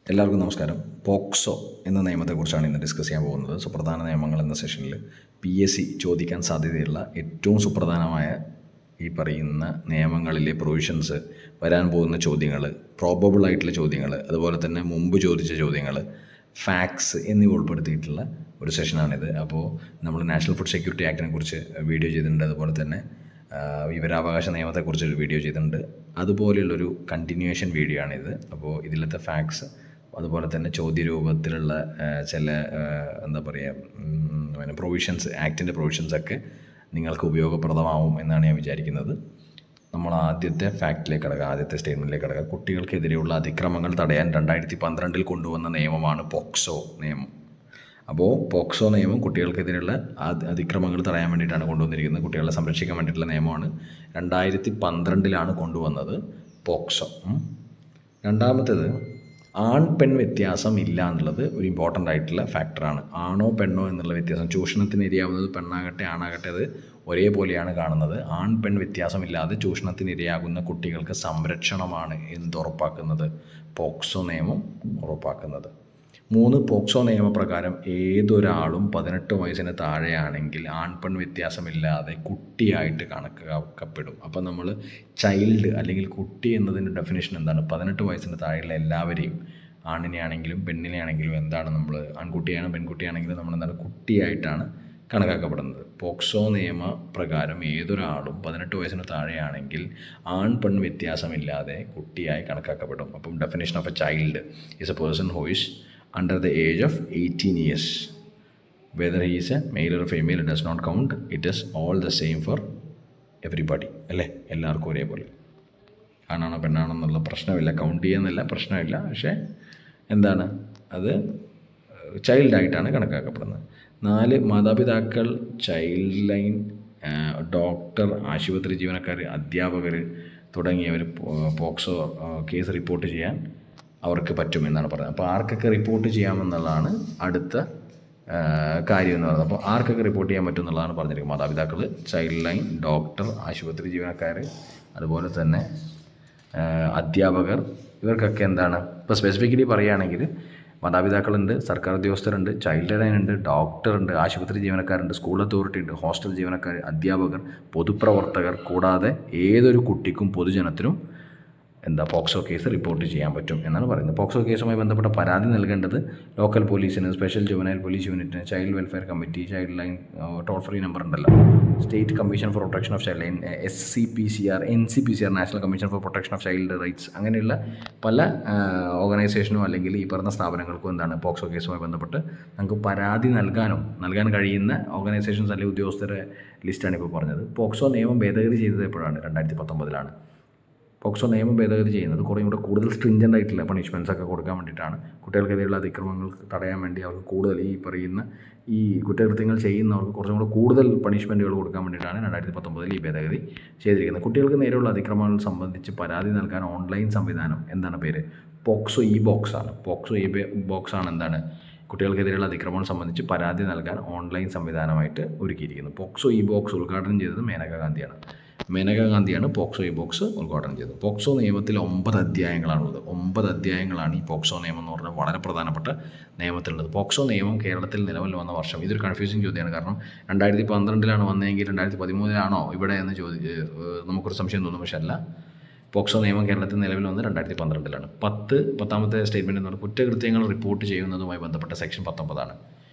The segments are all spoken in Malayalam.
എല്ലാവർക്കും നമസ്കാരം പോക്സോ എന്ന നിയമത്തെക്കുറിച്ചാണ് ഇന്ന് ഡിസ്കസ് ചെയ്യാൻ പോകുന്നത് സുപ്രധാന നിയമങ്ങൾ എന്ന സെഷനിൽ പി എസ് സി ചോദിക്കാൻ സാധ്യതയുള്ള ഏറ്റവും സുപ്രധാനമായ ഈ പറയുന്ന നിയമങ്ങളിലെ പ്രൊവിഷൻസ് വരാൻ പോകുന്ന ചോദ്യങ്ങൾ പ്രോബബിൾ ആയിട്ടുള്ള ചോദ്യങ്ങൾ അതുപോലെ തന്നെ മുമ്പ് ചോദിച്ച ചോദ്യങ്ങൾ ഫാക്സ് എന്നിവ ഉൾപ്പെടുത്തിയിട്ടുള്ള ഒരു സെഷനാണിത് അപ്പോൾ നമ്മൾ നാഷണൽ ഫുഡ് സെക്യൂരിറ്റി ആക്ടിനെ കുറിച്ച് വീഡിയോ ചെയ്തിട്ടുണ്ട് അതുപോലെ തന്നെ ആ, വിവരാവകാശ നിയമത്തെക്കുറിച്ച് ഒരു വീഡിയോ ചെയ്തിട്ടുണ്ട് അതുപോലെയുള്ളൊരു കണ്ടിന്യൂവേഷൻ വീഡിയോ ആണിത് അപ്പോൾ ഇതിലത്തെ ഫാക്സ് അതുപോലെ തന്നെ ചോദ്യരൂപത്തിലുള്ള ആ, ചില ആ, എന്താ പറയുക പ്രൊവിഷൻസ് ആക്ടിൻ്റെ പ്രൊവിഷൻസൊക്കെ നിങ്ങൾക്ക് ഉപയോഗപ്രദമാവും എന്നാണ് ഞാൻ വിചാരിക്കുന്നത് നമ്മൾ ആദ്യത്തെ ഫാക്റ്റിലേക്ക് കിടക്കുക ആദ്യത്തെ സ്റ്റേറ്റ്മെൻറ്റിലേക്ക് കിടക്കുക കുട്ടികൾക്കെതിരെയുള്ള അതിക്രമങ്ങൾ തടയാൻ രണ്ടായിരത്തി പന്ത്രണ്ടിൽ കൊണ്ടുവന്ന നിയമമാണ് പോക്സോ നിയമം അപ്പോൾ പോക്സോ നിയമം കുട്ടികൾക്കെതിരെയുള്ള അത് അതിക്രമങ്ങൾ തടയാൻ വേണ്ടിയിട്ടാണ് കൊണ്ടുവന്നിരിക്കുന്നത് കുട്ടികളെ സംരക്ഷിക്കാൻ വേണ്ടിയിട്ടുള്ള നിയമമാണ് രണ്ടായിരത്തി പന്ത്രണ്ടിലാണ് കൊണ്ടുവന്നത് പോക്സോ ഉം. രണ്ടാമത്തേത് ആൺ പെൺ വ്യത്യാസം ഇല്ല എന്നുള്ളത് ഒരു ഇമ്പോർട്ടൻ്റ് ആയിട്ടുള്ള ഫാക്ടറാണ് ആണോ പെണ്ണോ എന്നുള്ള വ്യത്യാസം ചൂഷണത്തിന് ഇരയാവുന്നത് പെണ്ണാകട്ടെ ആണാകട്ടെ അത് ഒരേപോലെയാണ് കാണുന്നത് ആൺ പെൺ വ്യത്യാസമില്ലാതെ ചൂഷണത്തിന് ഇരയാകുന്ന കുട്ടികൾക്ക് സംരക്ഷണമാണ് എന്ത് ഉറപ്പാക്കുന്നത് പോക്സോ നിയമം ഉറപ്പാക്കുന്നത് മൂന്ന് പോക്സോ നിയമപ്രകാരം ഏതൊരാളും പതിനെട്ട് വയസ്സിന് താഴെയാണെങ്കിൽ ആൺപെൺ വ്യത്യാസമില്ലാതെ കുട്ടിയായിട്ട് കണക്കാക്കപ്പെടും അപ്പോൾ നമ്മൾ ചൈൽഡ് അല്ലെങ്കിൽ കുട്ടി എന്നതിൻ്റെ ഡെഫിനേഷൻ എന്താണ് പതിനെട്ട് വയസ്സിന് താഴെയുള്ള എല്ലാവരെയും ആണിനെ ആണെങ്കിലും പെണ്ണിനെ ആണെങ്കിലും എന്താണ് നമ്മൾ ആൺകുട്ടിയാണ് പെൺകുട്ടിയാണെങ്കിലും നമ്മൾ എന്താണ് കുട്ടിയായിട്ടാണ് കണക്കാക്കപ്പെടുന്നത് പോക്സോ നിയമപ്രകാരം ഏതൊരാളും പതിനെട്ട് വയസ്സിന് താഴെയാണെങ്കിൽ ആൺ പെൺ വ്യത്യാസമില്ലാതെ കുട്ടിയായി കണക്കാക്കപ്പെടും അപ്പം definition of a child is a person who is under the age of eighteen years whether he's a male or female does not count it is all the same for everybody അല്ലേ എല്ലാവർക്കും ഒരേപോലെ ആണാണോ പെണ്ണാണോ എന്നുള്ള പ്രശ്നമില്ല കൗണ്ട് ചെയ്യുന്നില്ല പ്രശ്നമില്ല പക്ഷേ എന്താണ് അത് ചൈൽഡായിട്ടാണ് കണക്കാക്കപ്പെടുന്നത് നാല് മാതാപിതാക്കൾ ചൈൽഡ് ലൈൻ ഡോക്ടർ ആശുപത്രി ജീവനക്കാർ അധ്യാപകർ തുടങ്ങിയവർ പോക്സോ ആ, കേസ് റിപ്പോർട്ട് ചെയ്യാൻ അവർക്ക് പറ്റുമെന്നാണ് പറയുന്നത് അപ്പോൾ ആർക്കൊക്കെ റിപ്പോർട്ട് ചെയ്യാമെന്നുള്ളതാണ് അടുത്ത ആ, കാര്യം എന്ന് പറയുന്നത് അപ്പോൾ ആർക്കൊക്കെ റിപ്പോർട്ട് ചെയ്യാൻ പറ്റും എന്നുള്ളതാണ് പറഞ്ഞിരിക്കുന്നത് മാതാപിതാക്കൾ ചൈൽഡ് ലൈൻ ഡോക്ടർ ആശുപത്രി ജീവനക്കാർ അതുപോലെ തന്നെ ആ, അധ്യാപകർ ഇവർക്കൊക്കെ എന്താണ് ഇപ്പോൾ സ്പെസിഫിക്കലി പറയുകയാണെങ്കിൽ മാതാപിതാക്കളുണ്ട് സർക്കാർ ഉദ്യോഗസ്ഥരുണ്ട് ചൈൽഡ് ലൈൻ ഉണ്ട് ഡോക്ടറുണ്ട് ആശുപത്രി ജീവനക്കാരുണ്ട് സ്കൂൾ അതോറിറ്റി ഉണ്ട് ഹോസ്റ്റൽ ജീവനക്കാർ അധ്യാപകർ പൊതുപ്രവർത്തകർ കൂടാതെ ഏതൊരു കുട്ടിക്കും പൊതുജനത്തിനും എന്താ പോക്സോ കേസ് റിപ്പോർട്ട് ചെയ്യാൻ പറ്റും എന്നാണ് പറയുന്നത് പോക്സോ കേസുമായി ബന്ധപ്പെട്ട പരാതി നൽകേണ്ടത് ലോക്കൽ പോലീസിന് സ്പെഷ്യൽ ജുവനൈൽ പോലീസ് യൂണിറ്റിന് child welfare committee child line toll free number ഉണ്ടല്ലോ state commission for protection of child line S C P C R N C P C R national commission for protection of child rights അങ്ങനെയുള്ള പല ഓർഗനൈസേഷനും അല്ലെങ്കിൽ ഈ പറഞ്ഞ സ്ഥാപനങ്ങൾക്കും എന്താണ് പോക്സോ കേസുമായി ബന്ധപ്പെട്ട് നമുക്ക് പരാതി നൽകാനോ നൽകാൻ കഴിയുന്ന ഓർഗനൈസേഷൻസ് അല്ലെങ്കിൽ ഉദ്യോഗസ്ഥരുടെ ലിസ്റ്റാണ് ഇപ്പോൾ പറഞ്ഞത് പോക്സോ നിയമം ഭേദഗതി ചെയ്തത് എപ്പോഴാണ് രണ്ടായിരത്തി പത്തൊമ്പതിലാണ് പോക്സോ നിയമം ഭേദഗതി ചെയ്യുന്നത് കുറേ കൂടെ കൂടുതൽ സ്ട്രിഞ്ചൻ്റ് ആയിട്ടുള്ള പണിഷ്മെൻറ്റ്സ് ഒക്കെ കൊടുക്കാൻ വേണ്ടിയിട്ടാണ് കുട്ടികൾക്കെതിരെയുള്ള അതിക്രമങ്ങൾ തടയാൻ വേണ്ടി അവർക്ക് കൂടുതൽ ഈ പറയുന്ന ഈ കുറ്റകൃത്യങ്ങൾ ചെയ്യുന്നവർക്ക് കുറച്ചും കൂടെ കൂടുതൽ പണിഷ്മെൻറ്റുകൾ കൊടുക്കാൻ വേണ്ടിയിട്ടാണ് രണ്ടായിരത്തി പത്തൊമ്പതിൽ ഈ ഭേദഗതി ചെയ്തിരിക്കുന്നത് കുട്ടികൾക്ക് നേരെയുള്ള അതിക്രമങ്ങൾ സംബന്ധിച്ച് പരാതി നൽകാൻ ഓൺലൈൻ സംവിധാനം എന്താണ് പേര് പോക്സോ ഇ ബോക്സ് ആണ് പോക്സോ ഇ ബോക്സ് ആണ് എന്താണ് കുട്ടികൾക്കെതിരെയുള്ള അതിക്രമങ്ങൾ സംബന്ധിച്ച് പരാതി നൽകാൻ ഓൺലൈൻ സംവിധാനമായിട്ട് ഒരുക്കിയിരിക്കുന്നത് പോക്സോ ഇ ബോക്സ് ഉദ്ഘാടനം ചെയ്തത് മേനക ഗാന്ധിയാണ് മേനക ഗാന്ധിയാണ് പോക്സോ ഇ ബോക്സ് ഉദ്ഘാടനം ചെയ്തത് പോക്സോ നിയമത്തിൽ ഒമ്പത് അധ്യായങ്ങളാണുള്ളത് ഒമ്പത് അധ്യായങ്ങളാണ് ഈ പോക്സോ നിയമം എന്ന് പറഞ്ഞാൽ വളരെ പ്രധാനപ്പെട്ട നിയമത്തിലുള്ളത് പോക്സോ നിയമം കേരളത്തിൽ നിലവിൽ വന്ന വർഷം ഇതൊരു കൺഫ്യൂസിങ് ചോദ്യമാണ് കാരണം രണ്ടായിരത്തി പന്ത്രണ്ടിലാണ് വന്നതെങ്കിൽ രണ്ടായിരത്തി പതിമൂന്നിലാണോ ഇവിടെ എന്ന് ചോദി ഏഹ് നമുക്കൊരു സംശയം തോന്നും പക്ഷെ അല്ല പോക്സോ നിയമം കേരളത്തിൽ നിലവിൽ വന്ന് രണ്ടായിരത്തി പന്ത്രണ്ടിലാണ് പത്ത് പത്താമത്തെ സ്റ്റേറ്റ്മെൻറ്റ് എന്ന് പറഞ്ഞാൽ കുറ്റകൃത്യങ്ങൾ റിപ്പോർട്ട് ചെയ്യുന്നതുമായി ബന്ധപ്പെട്ട സെക്ഷൻ പത്തൊമ്പതാണ്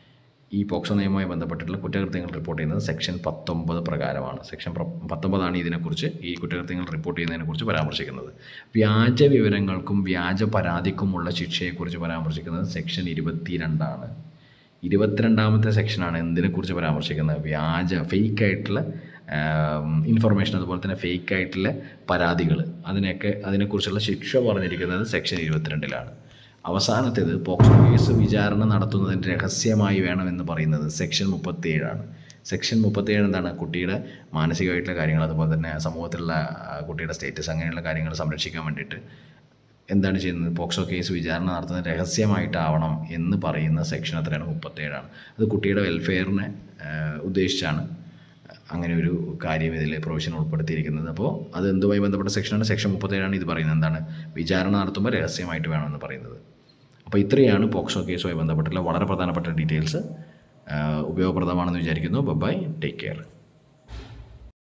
ഈ പോക്സോ നിയമവുമായി ബന്ധപ്പെട്ടിട്ടുള്ള കുറ്റകൃത്യങ്ങൾ റിപ്പോർട്ട് ചെയ്യുന്നത് സെക്ഷൻ പത്തൊമ്പത് പ്രകാരമാണ് സെക്ഷൻ പ്ര- പത്തൊമ്പതാണ് ഇതിനെക്കുറിച്ച് ഈ കുറ്റകൃത്യങ്ങൾ റിപ്പോർട്ട് ചെയ്യുന്നതിനെക്കുറിച്ച് പരാമർശിക്കുന്നത് വ്യാജ വിവരങ്ങൾക്കും വ്യാജ പരാതിക്കുമുള്ള ശിക്ഷയെക്കുറിച്ച് പരാമർശിക്കുന്നത് സെക്ഷൻ ഇരുപത്തിരണ്ടാണ് ഇരുപത്തിരണ്ടാമത്തെ സെക്ഷനാണ് എന്തിനെക്കുറിച്ച് പരാമർശിക്കുന്നത് വ്യാജ ഫേക്ക് ആയിട്ടുള്ള ഇൻഫർമേഷൻ അതുപോലെ തന്നെ ഫേക്ക് ആയിട്ടുള്ള പരാതികൾ അതിനൊക്കെ അതിനെക്കുറിച്ചുള്ള ശിക്ഷ പറഞ്ഞിരിക്കുന്നത് സെക്ഷൻ ഇരുപത്തിരണ്ടിലാണ് അവസാനത്തേത് പോക്സോ കേസ് വിചാരണ നടത്തുന്നതിന് രഹസ്യമായി വേണമെന്ന് പറയുന്നത് സെക്ഷൻ മുപ്പത്തിയേഴാണ് സെക്ഷൻ മുപ്പത്തിയേഴ് എന്താണ് കുട്ടിയുടെ മാനസികമായിട്ടുള്ള കാര്യങ്ങൾ അതുപോലെ തന്നെ സമൂഹത്തിലുള്ള ആ, കുട്ടിയുടെ സ്റ്റേറ്റസ് അങ്ങനെയുള്ള കാര്യങ്ങൾ സംരക്ഷിക്കാൻ വേണ്ടിയിട്ട് എന്താണ് ചെയ്യുന്നത് പോക്സോ കേസ് വിചാരണ നടത്തുന്നത് രഹസ്യമായിട്ടാവണം എന്ന് പറയുന്ന സെക്ഷൻ എത്രയാണ് മുപ്പത്തേഴാണ് അത് കുട്ടിയുടെ വെൽഫെയറിനെ ആ, ഉദ്ദേശിച്ചാണ് അങ്ങനെ ഒരു കാര്യം ഇതിൽ പ്രൊവിഷൻ ഉൾപ്പെടുത്തിയിരിക്കുന്നത് അപ്പോൾ അത് എന്തുമായി ബന്ധപ്പെട്ട സെക്ഷനാണ് സെക്ഷൻ മുപ്പത്തേഴാണ് ഇത് പറയുന്നത് എന്താണ് വിചാരണ നടത്തുമ്പോൾ രഹസ്യമായിട്ട് വേണമെന്ന് പറയുന്നത് അപ്പോൾ ഇത്രയാണ് പോക്സോ കേസുമായി ബന്ധപ്പെട്ടുള്ള വളരെ പ്രധാനപ്പെട്ട ഡീറ്റെയിൽസ് ഉപയോഗപ്രദമാണെന്ന് വിചാരിക്കുന്നു ബൈ ടേക്ക് കെയർ